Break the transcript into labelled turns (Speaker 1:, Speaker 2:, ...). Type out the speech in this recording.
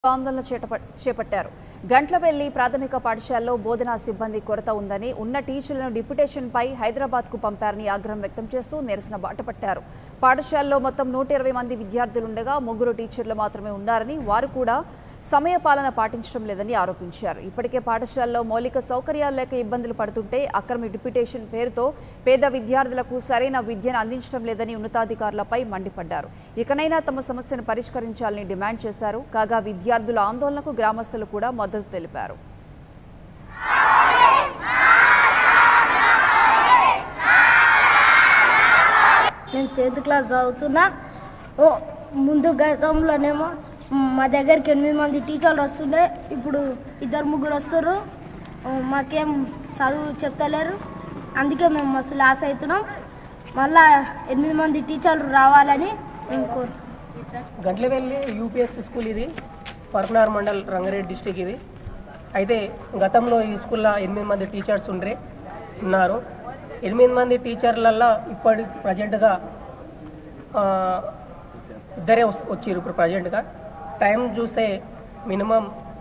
Speaker 1: ఆందోళన చేటప- చేపట్టారు గంట్లవెల్లి ప్రాథమిక పాఠశాలలో బోధనా సిబ్బంది కొరత ఉందని ఉన్న టీచర్లను డిప్యుటేషన్ పై హైదరాబాద్ కు పంపారని ఆగ్రహం వ్యక్తం చేస్తూ నిరసన బాటపట్టారు పాఠశాలలో మొత్తం నూట ఇరవై మంది విద్యార్థులుండగా ముగ్గురు టీచర్లు మాత్రమే ఉన్నారని వారు కూడా సమయ పాలన పాటించడం లేదని ఆరోపించారు ఇప్పటికే పాఠశాలలో మౌలిక సౌకర్యాలు లేక ఇబ్బందులు పడుతుంటే అక్రమ డిప్యుటేషన్ పేరుతో పేద విద్యార్థులకు సరైన విద్యను అందించడం లేదని ఉన్నతాధికారులపై మండిపడ్డారు ఇకనైనా తమ సమస్యను పరిష్కరించాలని డిమాండ్ చేశారు కాగా విద్యార్థుల ఆందోళనకు గ్రామస్తులు కూడా మద్దతు తెలిపారు
Speaker 2: నేను సెవెంత్ క్లాస్ చదువుతున్నా ఓ ముందు గతంలోనేమో మా దగ్గరికి ఎనిమిది మంది టీచర్లు వస్తుండే ఇప్పుడు ఇద్దరు ముగ్గురు వస్తారు ఓ, మాకేం చదువు చెప్తలేరు అందుకే మేము మస్తు లాస్ అవుతున్నాం మళ్ళా ఎనిమిది మంది టీచర్లు రావాలని మేము కోరుతున్నాం
Speaker 3: గంట్లవెల్లి యూపీఎస్పీ స్కూల్ ఇది పరకునార్ మండల్ రంగారెడ్డి డిస్టిక్ ఇది అయితే గతంలో ఈ స్కూల్లో ఎనిమిది మంది టీచర్స్ ఉండ్రే ఉన్నారు ఎనిమిది మంది టీచర్లల్లో ఇప్పటి ప్రజెంట్గా ఇద్దరే వస్- వచ్చిర్రు ఇప్పుడు ప్రజెంట్గా టైం చూస్తే మినిమం